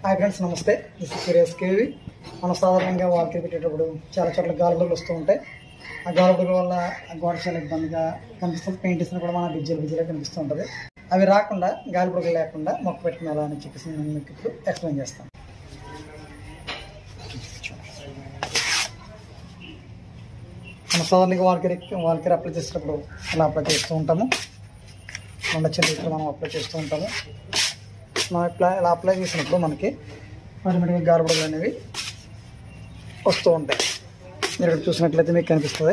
hi friends నమస్తే this is Surya's KV మనం సాధారణంగా వాకిలి పెట్టేటప్పుడు చాలా చోట్ల గాలిబుడులు వస్తూ ఉంటాయి ఆ గాలిబుడుల వల్ల ఆ గోడ చాలా ఇబ్బందిగా కనిపిస్తుంది పెయింట్ వేసినా కూడా మన బిజ్జలు బిజ్జలుగా కనిపిస్తూ ఉంటుంది అవి రాకుండా గాలిబుడులు లేకుండా మొక్క పెట్టుకునేలా అని చెప్పేసి నేను మీకు ఇప్పుడు ఎక్స్ప్లెయిన్ చేస్తాను మనం సాధారణంగా వాల్కరీ వాల్కరీ అప్లై చేసేటప్పుడు ఇలా అప్లై చేస్తూ ఉంటాము కొండ చెల్లి మనం అప్లై చేస్తూ ఉంటాము మనం ఇట్లా ఇలా అప్లై చేసినప్పుడు మనకి ఆటోమేటిక్గా గారబడులు అనేవి వస్తూ ఉంటాయి మీరు ఇక్కడ చూసినట్లయితే మీకు కనిపిస్తుంది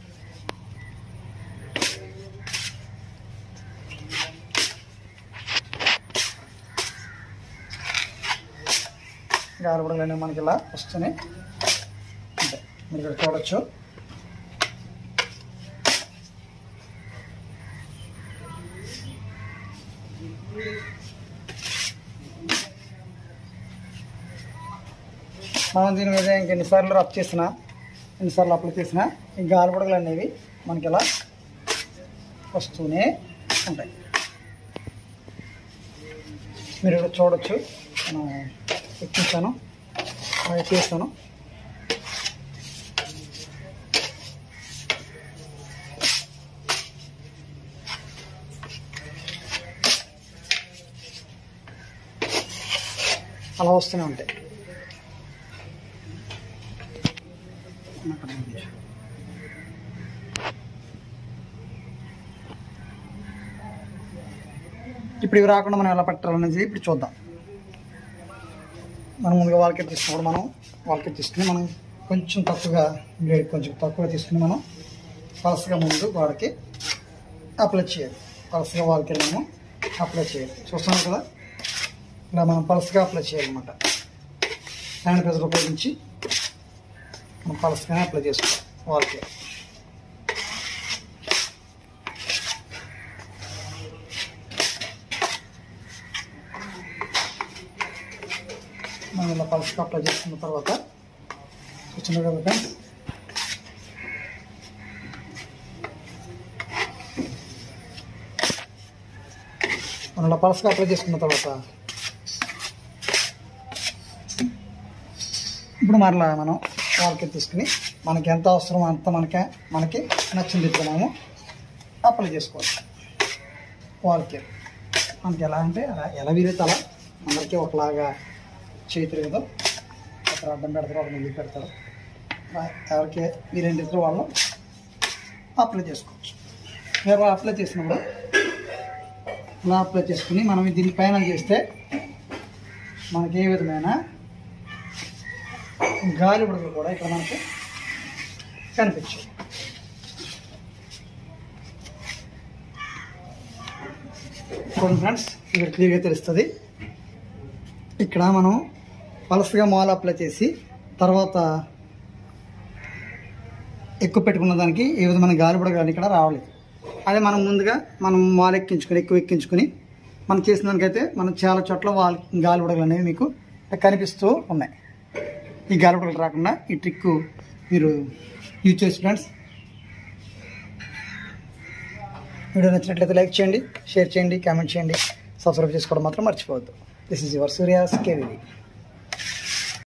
గారబడులు అనేవి మనకి ఇలా వస్తున్నాయి అంటే మీరు ఇక్కడ చూడొచ్చు మనం దీని మీద ఇంక ఎన్నిసార్లు రబ్ చేసినా ఎన్నిసార్లు అప్లై చేసినా ఈ గాలిబుడగలు అనేవి మనకి ఇలా వస్తూనే ఉంటాయి మీరు ఇక్కడ చూడొచ్చు నేను ఎక్కించాను అలాగే చేస్తాను అలా వస్తూనే ఉంటాయి ఇప్పుడు ఇవి రాకుండా మనం ఎలా పెట్టాలనేది ఇప్పుడు చూద్దాం మనం ముందుగా వాల్కెట్ తీసుకున్నప్పుడు మనం వాల్కెట్ తీసుకుని మనం కొంచెం తక్కువగా బ్లేడ్ కొంచెం తక్కువగా తీసుకుని మనం పలసగా ముందు వాడికి అప్లై చేయాలి పలసగా వాల్కెట్ మనం అప్లై చేయాలి చూస్తున్నాం కదా ఇలా మనం పలసగా అప్లై చేయాలన్నమాట హ్యాండ్ ప్రెజర్ ఉపయోగించి మనం పలసగానే అప్లై చేసుకోవాలి వాళ్ళకి మనం ఇలా పలసగా అప్లై చేసుకున్న తర్వాత వచ్చిన కాబట్టి మనం ఇలా పలసగా అప్లై చేసుకున్న తర్వాత ఇప్పుడు మరలా మనం వాళ్ళకి తీసుకుని మనకి ఎంత అవసరమో అంత మనకి మనకి నచ్చిన రీతిలో మనము అప్లై చేసుకోవచ్చు వాళ్ళకి మనకి ఎలా అంటే అలా ఎలా వీలైతే అలా అందరికీ ఒకలాగా చేయి తిరగదు ఒకరు అడ్డం పెడతారు ఒకరు ముందుకు పెడతారు అలా ఎవరికి వీరేం రీతిలో వాళ్ళు అప్లై చేసుకోవచ్చు మీరు అప్లై చేసినప్పుడు ఇలా అప్లై చేసుకుని మనం దీన్ని పైన చేస్తే మనకి ఏ విధమైన గాలి బుడగలు కూడా ఇక్కడ మనకి కనిపించాయి చూడండి ఫ్రెండ్స్ ఇక్కడ క్లియర్గా తెలుస్తుంది ఇక్కడ మనం పలసగా మాల్ అప్లై చేసి తర్వాత ఎక్కువ పెట్టుకున్న దానికి ఏ విధమైన గాలి బుడగలు ఇక్కడ రావలేదు అదే మనం ముందుగా మనం మాల్ ఎక్కించుకొని ఎక్కువ ఎక్కించుకొని మనం చేసిన దానికైతే మనం చాలా చోట్ల వాల్ గాలి బుడగలు అనేవి మీకు కనిపిస్తూ ఉన్నాయి ఈ గాలిపడలు రాకుండా ఈ ట్రిక్ మీరు యూజ్ చేసి ఫ్రెండ్స్ వీడియో నచ్చినట్లయితే లైక్ చేయండి షేర్ చేయండి కామెంట్ చేయండి సబ్స్క్రైబ్ చేసుకోవడం మాత్రం మర్చిపోవద్దు this is your Surya's KV